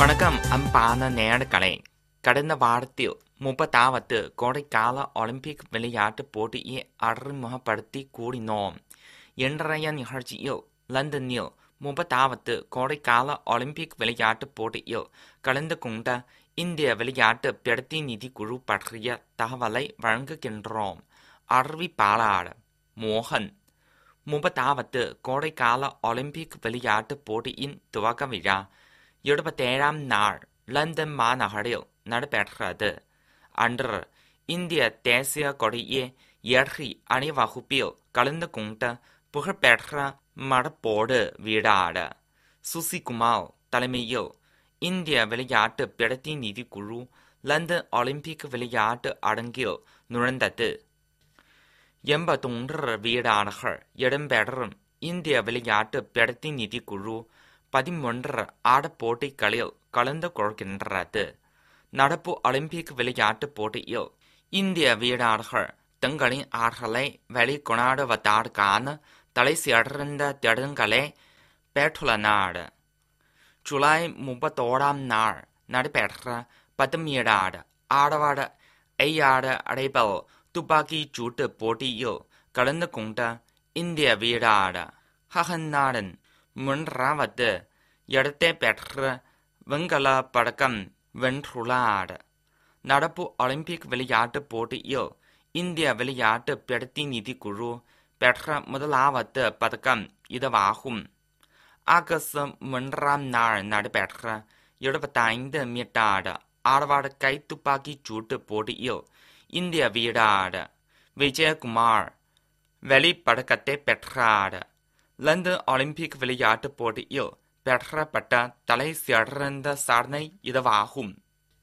வணக்கம் அன்பான நேயர்களே கடந்த வாரத்தில் முப்பதாவது கோடைக்கால ஒலிம்பிக் விளையாட்டுப் போட்டியை அறிமுகப்படுத்தி கூறினோம் இன்றைய நிகழ்ச்சியில் லண்டனில் முப்பதாவது கோடைக்கால ஒலிம்பிக் விளையாட்டுப் போட்டியில் கலந்து கொண்ட இந்திய விளையாட்டு பிரதிநிதி குழு பற்றிய தகவலை வழங்குகின்றோம் அறிவிப்பாளர் மோகன் முப்பதாவது கோடைக்கால ஒலிம்பிக் விளையாட்டுப் போட்டியின் துவக்க விழா இருபத்தேழாம் நாள் லண்டன் மாநகரில் நடைபெற்றது அன்று இந்திய தேசிய கொடியை ஏற்றி அணிவகுப்பில் கலந்து கொண்ட புகழ்பெற்ற மடப்போடு வீடாளர் சுசிகுமார் தலைமையில் இந்திய விளையாட்டு பிரதிநிதி குழு லண்டன் ஒலிம்பிக் விளையாட்டு அரங்கில் நுழைந்தது எண்பத்தொன்று வீரர்கள் இடம்பெறும் இந்திய விளையாட்டு பிரதிநிதி குழு பதிமூன்று ஆடப் போட்டிகளில் கலந்து கொள்கின்றது நடப்பு ஒலிம்பிக் விளையாட்டுப் போட்டியில் இந்திய வீரர்கள் தங்களின் ஆற்றலை வெளிக்கொணர்வதற்கான தலை சிறந்த திறன்களை பெற்றுள்ளனர் ஜூலை முப்பத்தோராம் நாள் நடைபெற்ற பத்து மீட்டர் ஆடவர் ஐயாறு அடைபல் துப்பாக்கிச் சூட்டு போட்டியில் கலந்து கொண்ட இந்திய வீரர் ஹகநாடன் மூன்றாவது இடத்தை பெற்று வெண்கலப் பதக்கம் வென்றுள்ளார் நடப்பு ஒலிம்பிக் விளையாட்டுப் போட்டியில் இந்திய விளையாட்டு பிரதிநிதி குழு பெற்ற முதலாவது பதக்கம் இதுவாகும் ஆகஸ்ட் மூன்றாம் நாள் நடைபெற்ற இருபத்தைந்து மீட்டர் ஆடவர் கைத்துப்பாக்கிச் சூட்டு போட்டியில் இந்திய வீரர் விஜயகுமார் வெளிப்பதக்கத்தை பெற்றார் லண்டன் ஒலிம்பிக் விளையாட்டுப் போட்டியில் பெறப்பட்ட தலை சிறந்த சாதனை இதுவாகும்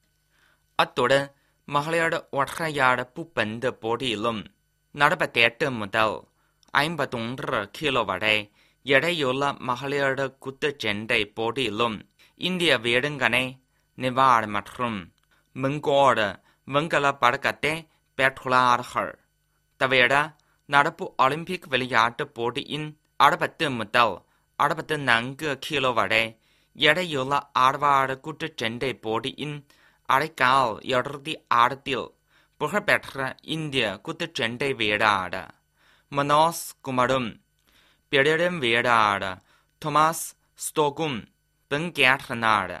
அத்துடன் மகளிர் ஒற்றையார் பூப்பந்து போட்டியிலும் நடைபெற்ற முதல் ஐம்பத்தொன்று கிலோ வரை எடையுள்ள மகளிர் குத்துச்சண்டை போட்டியிலும் இந்திய வீரங்கனை நிவார் மற்றும் மெங்கோடு வெண்கலப் பதக்கத்தை பெற்றுள்ளார்கள் தவிர நடப்பு ஒலிம்பிக் விளையாட்டுப் போட்டியின் அறுபத்து முதல் அறுபத்து நான்கு கிலோ வரை எடையுள்ள ஆழ்வார் குத்துச்சண்டை போட்டியின் அரைக்கால் இறுதி ஆட்டத்தில் புகழ்பெற்ற இந்திய குத்துச்சண்டை வீரர் மனோஜ் குமாரும் பிறரும் வீரர் தொமாஸ் ஸ்டோகும் பங்கேற்றனர்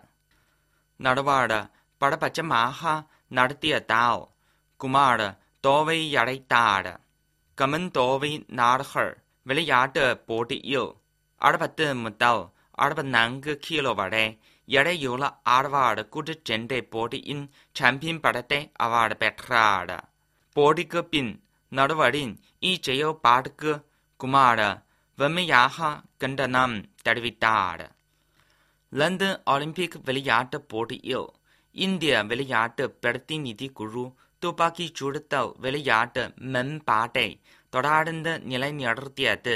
நடுவர் பரபட்சமாக நடத்தியதால் குமார் தோவை அடைத்தார் கமன் தோவை நாடுகள் விளையாட்டு போட்டியில் அறுபத்து முதல் அறுபத்தி நான்கு கிலோ வரை எடையுள்ள ஆழ்வார் குத்துச்சண்டை போட்டியின் சாம்பியன் படத்தை அவர் பெற்றார் போட்டிக்கு பின் நடுவரின் இச்செயல்பாட்டுக்கு குமார் வெம்மையாக கண்டனம் தெரிவித்தார் லண்டன் ஒலிம்பிக் விளையாட்டுப் போட்டியில் இந்திய விளையாட்டு பிரதிநிதி குழு துப்பாக்கி சுடுதல் விளையாட்டு மேம்பாட்டை தொடர்ந்து நிலைநிறுத்தியது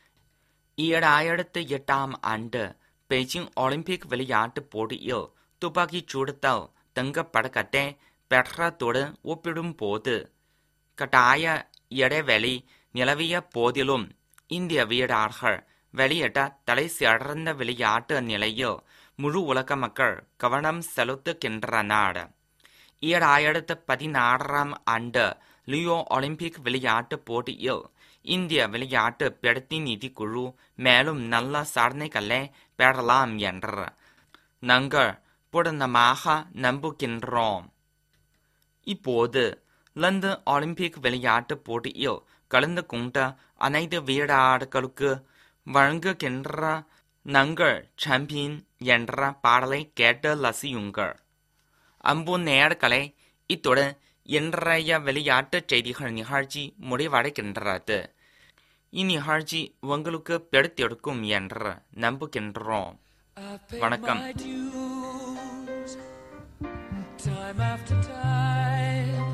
ஈராயிரத்து எட்டாம் ஆண்டு பெய்ஜிங் ஒலிம்பிக் விளையாட்டுப் போட்டியில் துப்பாக்கி சுடுதல் தங்கப் பதக்கத்தை பெற்றதுடன் ஒப்பிடும்போது கட்டாய இடைவெளி நிலவிய போதிலும் இந்திய வீரர்கள் வெளியிட்ட தலை சிறந்த விளையாட்டு நிலையில் முழு உலக மக்கள் கவனம் செலுத்துகின்றனர் ஈராயிரத்து பதினாறாம் ஆண்டு லியோ ஒலிம்பிக் விளையாட்டுப் போட்டியில் இந்திய விளையாட்டு பிரதிநிதி குழு மேலும் நல்ல சாதனைகளை பெறலாம் என்று நாங்கள் பூரணமாக நம்புகின்றோம் இப்போது லண்டன் ஒலிம்பிக் விளையாட்டுப் போட்டியில் கலந்து கொண்ட அனைத்து வீரர்களுக்கு வழங்குகின்ற நாங்கள் சாம்பியன் என்ற பாடலை கேட்டு ரசியுங்கள் அன்பு நேயர்களே இத்துடன் இன்றைய விளையாட்டுச் செய்திகள் நிகழ்ச்சி முடிவடைகின்றது இந்நிகழ்ச்சி உங்களுக்கு பிடித்திருக்கும் என்று நம்புகின்றோம் I've paid வணக்கம். my dues, time after time.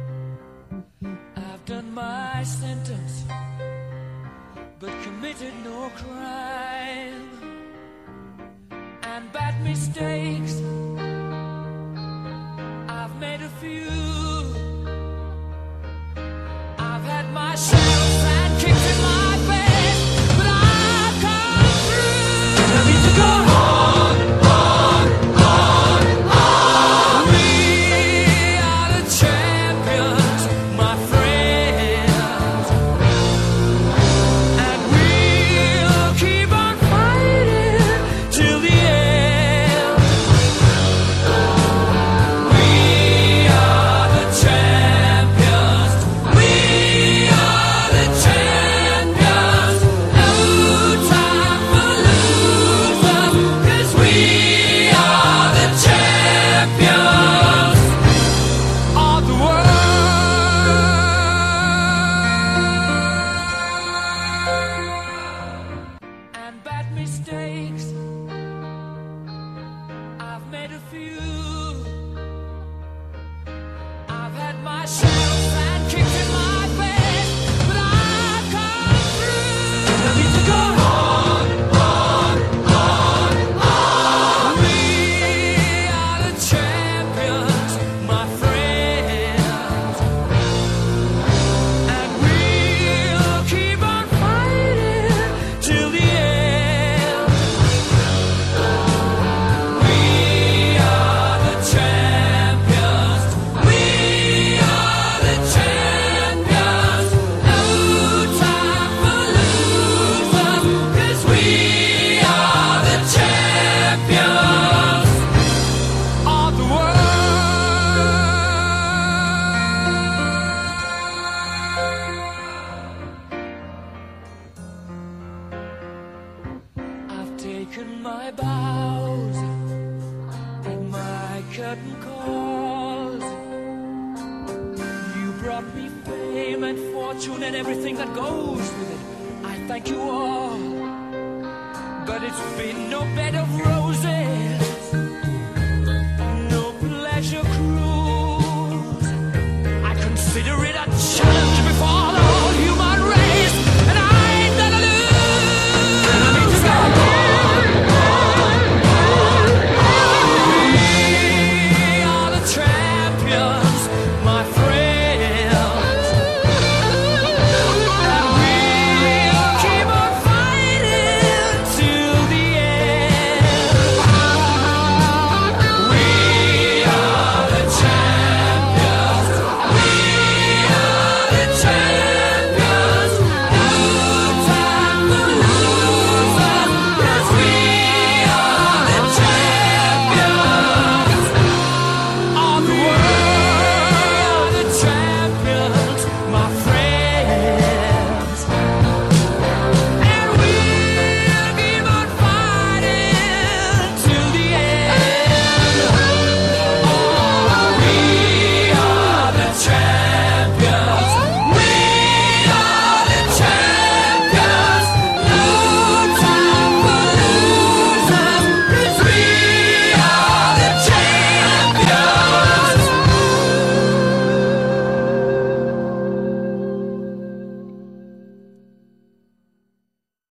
I've done my sentence, but committed no crime. And bad mistakes, I've made a few. I've had my share of sand kicked in my face, but I've come through. I need to go on, on, on. quite a few. I've had my shells and kicked in my bed, but I've come through. I need to go on, on, on, on. We are the champions, my friends, and we'll keep on fighting till the end. We are the champions. We are the champions. No time for losers, 'cause we are the champions of the world. I've taken my bows and my curtain calls. You brought me fame and fortune and everything that goes with it. I thank you all. But it's been no bed of roses.